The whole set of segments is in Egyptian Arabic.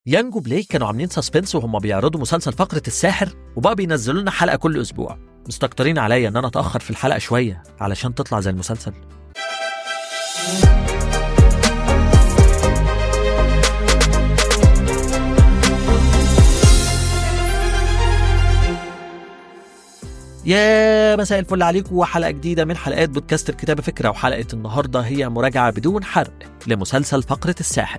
يانجو بلاي كانوا عاملين سسبنس وهم بيعرضوا مسلسل فقرة الساحر وبقى بينزلوا لنا حلقة كل أسبوع مستكترين عليا إن أنا أتأخر في الحلقة شوية علشان تطلع زي المسلسل يا مساء الفل عليكم وحلقة جديدة من حلقات بودكاست الكتابة فكرة وحلقة النهاردة هي مراجعة بدون حرق لمسلسل فقرة الساحر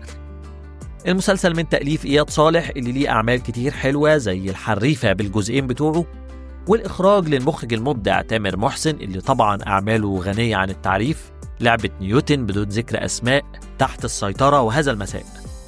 المسلسل من تأليف إياد صالح اللي ليه أعمال كتير حلوة زي الحريفة بالجزئين بتوعه والإخراج للمخرج المبدع تامر محسن اللي طبعا أعماله غنية عن التعريف لعبة نيوتن بدون ذكر أسماء تحت السيطرة وهذا المساء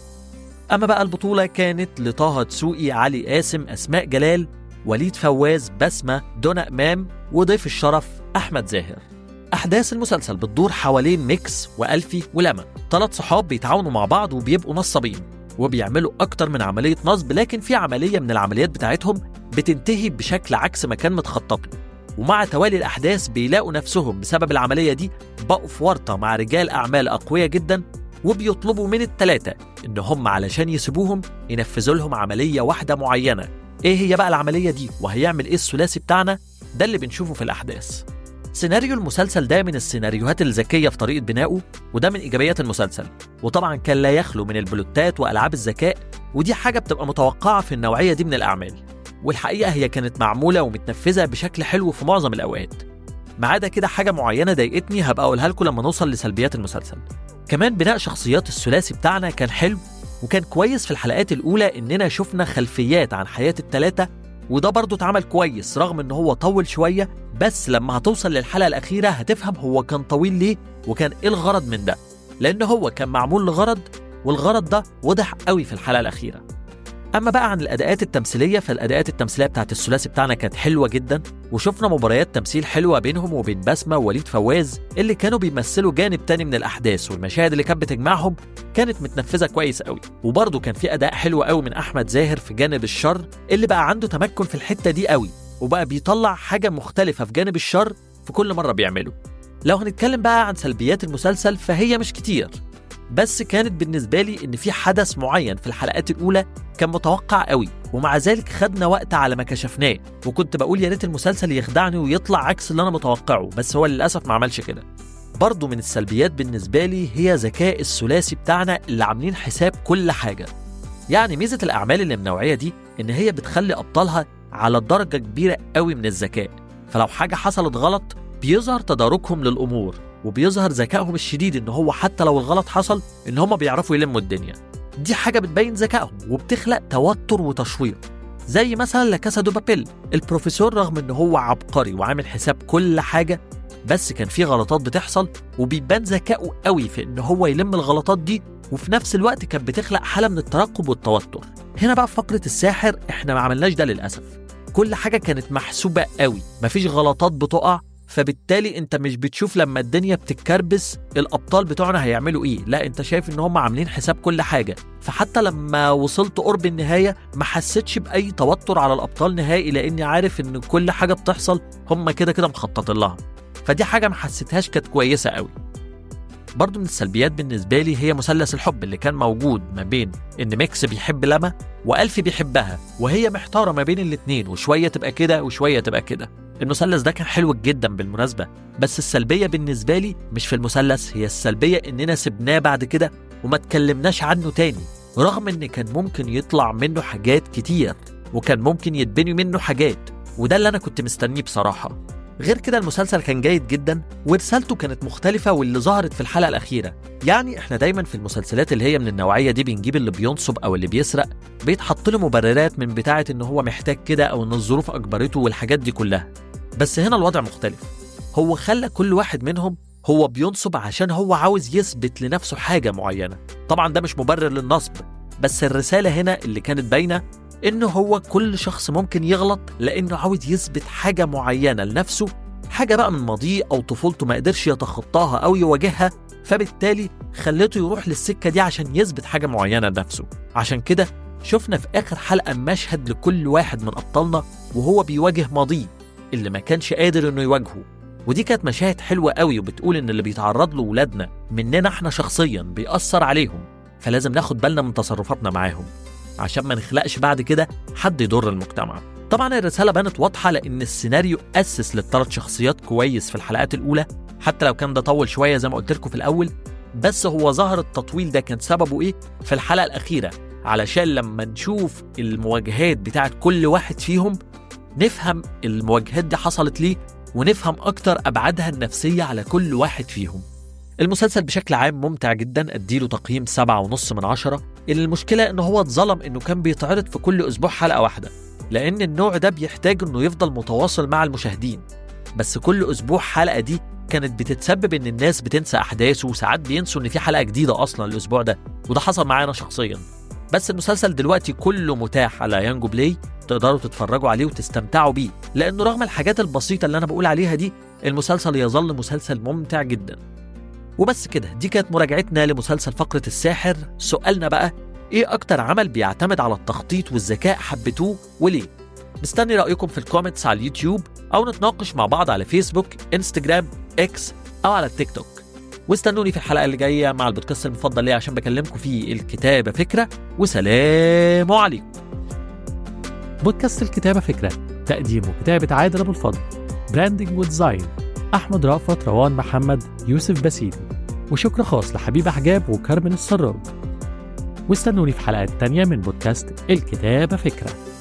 أما بقى البطولة كانت لطه دسوقي علي قاسم أسماء جلال وليد فواز بسمة دنا إمام وضيف الشرف أحمد زاهر أحداث المسلسل بتدور حوالين ميكس وألفي ولما ثلاث صحاب بيتعاونوا مع بعض وبيبقوا نصابين وبيعملوا أكتر من عملية نصب لكن في عملية من العمليات بتاعتهم بتنتهي بشكل عكس ما كان متخطط له ومع توالي الأحداث بيلاقوا نفسهم بسبب العملية دي بقوا في ورطة مع رجال أعمال أقوياء جدا وبيطلبوا من التلاتة إن هم علشان يسيبوهم ينفذوا لهم عملية واحدة معينة إيه هي بقى العملية دي وهيعمل إيه الثلاثي بتاعنا ده اللي بنشوفه في الأحداث سيناريو المسلسل ده من السيناريوهات الذكية في طريقة بنائه وده من إيجابيات المسلسل وطبعا كان لا يخلو من البلوتات وألعاب الذكاء ودي حاجة بتبقى متوقعة في النوعية دي من الأعمال والحقيقة هي كانت معمولة ومتنفذة بشكل حلو في معظم الأوقات ما عدا كده حاجة معينة ضايقتني هبقى أقولها لكم لما نوصل لسلبيات المسلسل كمان بناء شخصيات الثلاثي بتاعنا كان حلو وكان كويس في الحلقات الأولى إننا شفنا خلفيات عن حياة التلاتة وده برضه اتعمل كويس رغم إن هو طول شوية بس لما هتوصل للحلقة الأخيرة هتفهم هو كان طويل ليه وكان إيه الغرض من ده لأن هو كان معمول لغرض والغرض ده وضح قوي في الحلقة الأخيرة أما بقى عن الأداءات التمثيلية فالأداءات التمثيلية بتاعت الثلاثي بتاعنا كانت حلوة جدا وشفنا مباريات تمثيل حلوة بينهم وبين بسمة ووليد فواز اللي كانوا بيمثلوا جانب تاني من الأحداث والمشاهد اللي كانت بتجمعهم كانت متنفذة كويس قوي وبرضه كان في أداء حلو قوي من أحمد زاهر في جانب الشر اللي بقى عنده تمكن في الحتة دي قوي وبقى بيطلع حاجة مختلفة في جانب الشر في كل مرة بيعمله لو هنتكلم بقى عن سلبيات المسلسل فهي مش كتير بس كانت بالنسبة لي إن في حدث معين في الحلقات الأولى كان متوقع قوي ومع ذلك خدنا وقت على ما كشفناه وكنت بقول يا ريت المسلسل يخدعني ويطلع عكس اللي أنا متوقعه بس هو للأسف ما عملش كده برضه من السلبيات بالنسبة لي هي ذكاء الثلاثي بتاعنا اللي عاملين حساب كل حاجة يعني ميزة الأعمال اللي من النوعية دي إن هي بتخلي أبطالها على درجة كبيرة قوي من الذكاء فلو حاجة حصلت غلط بيظهر تداركهم للأمور وبيظهر ذكائهم الشديد ان هو حتى لو الغلط حصل ان هم بيعرفوا يلموا الدنيا دي حاجه بتبين ذكائهم وبتخلق توتر وتشويق زي مثلا لاكاسا دو بابيل البروفيسور رغم ان هو عبقري وعامل حساب كل حاجه بس كان في غلطات بتحصل وبيبان ذكائه قوي في ان هو يلم الغلطات دي وفي نفس الوقت كانت بتخلق حاله من الترقب والتوتر هنا بقى في فقره الساحر احنا ما عملناش ده للاسف كل حاجه كانت محسوبه قوي مفيش غلطات بتقع فبالتالي انت مش بتشوف لما الدنيا بتتكربس الابطال بتوعنا هيعملوا ايه لا انت شايف ان هم عاملين حساب كل حاجه فحتى لما وصلت قرب النهايه ما حسيتش باي توتر على الابطال نهائي لاني عارف ان كل حاجه بتحصل هم كده كده مخططين لها فدي حاجه ما حسيتهاش كانت كويسه قوي برضه من السلبيات بالنسبة لي هي مثلث الحب اللي كان موجود ما بين إن ميكس بيحب لما وألفي بيحبها وهي محتارة ما بين الاتنين وشوية تبقى كده وشوية تبقى كده المثلث ده كان حلو جدا بالمناسبة بس السلبية بالنسبة لي مش في المثلث هي السلبية إننا سبناه بعد كده وما اتكلمناش عنه تاني رغم إن كان ممكن يطلع منه حاجات كتير وكان ممكن يتبني منه حاجات وده اللي أنا كنت مستنيه بصراحة غير كده المسلسل كان جيد جدا ورسالته كانت مختلفة واللي ظهرت في الحلقة الأخيرة يعني احنا دايما في المسلسلات اللي هي من النوعية دي بنجيب اللي بينصب أو اللي بيسرق بيتحط له مبررات من بتاعة إن هو محتاج كده أو إن الظروف أجبرته والحاجات دي كلها بس هنا الوضع مختلف هو خلى كل واحد منهم هو بينصب عشان هو عاوز يثبت لنفسه حاجة معينة طبعا ده مش مبرر للنصب بس الرسالة هنا اللي كانت باينة إنه هو كل شخص ممكن يغلط لأنه عاوز يثبت حاجة معينة لنفسه حاجة بقى من ماضيه أو طفولته ما قدرش يتخطاها أو يواجهها فبالتالي خلته يروح للسكة دي عشان يثبت حاجة معينة لنفسه عشان كده شفنا في آخر حلقة مشهد لكل واحد من أبطالنا وهو بيواجه ماضيه اللي ما كانش قادر إنه يواجهه ودي كانت مشاهد حلوة قوي وبتقول إن اللي بيتعرض له ولادنا مننا إحنا شخصيا بيأثر عليهم فلازم ناخد بالنا من تصرفاتنا معاهم عشان ما نخلقش بعد كده حد يضر المجتمع طبعا الرسالة بانت واضحة لأن السيناريو أسس للثلاث شخصيات كويس في الحلقات الأولى حتى لو كان ده طول شوية زي ما قلت لكم في الأول بس هو ظهر التطويل ده كان سببه إيه في الحلقة الأخيرة علشان لما نشوف المواجهات بتاعت كل واحد فيهم نفهم المواجهات دي حصلت ليه ونفهم أكتر أبعادها النفسية على كل واحد فيهم المسلسل بشكل عام ممتع جدا اديله تقييم سبعة ونص من عشرة المشكلة ان هو اتظلم انه كان بيتعرض في كل اسبوع حلقة واحدة لان النوع ده بيحتاج انه يفضل متواصل مع المشاهدين بس كل اسبوع حلقة دي كانت بتتسبب ان الناس بتنسى احداثه وساعات بينسوا ان في حلقة جديدة اصلا الاسبوع ده وده حصل معانا شخصيا بس المسلسل دلوقتي كله متاح على يانجو بلاي تقدروا تتفرجوا عليه وتستمتعوا بيه لانه رغم الحاجات البسيطة اللي انا بقول عليها دي المسلسل يظل مسلسل ممتع جدا وبس كده دي كانت مراجعتنا لمسلسل فقرة الساحر سؤالنا بقى ايه اكتر عمل بيعتمد على التخطيط والذكاء حبيتوه وليه مستني رأيكم في الكومنتس على اليوتيوب او نتناقش مع بعض على فيسبوك انستجرام اكس او على التيك توك واستنوني في الحلقة اللي جاية مع البودكاست المفضل ليا عشان بكلمكم فيه الكتابة فكرة وسلام عليكم بودكاست الكتابة فكرة تقديم وكتابة عادل أبو الفضل براندنج وديزاين أحمد رأفت روان محمد يوسف بسيلي وشكر خاص لحبيب حجاب وكارمن السراج واستنوني في حلقات تانية من بودكاست الكتابة فكرة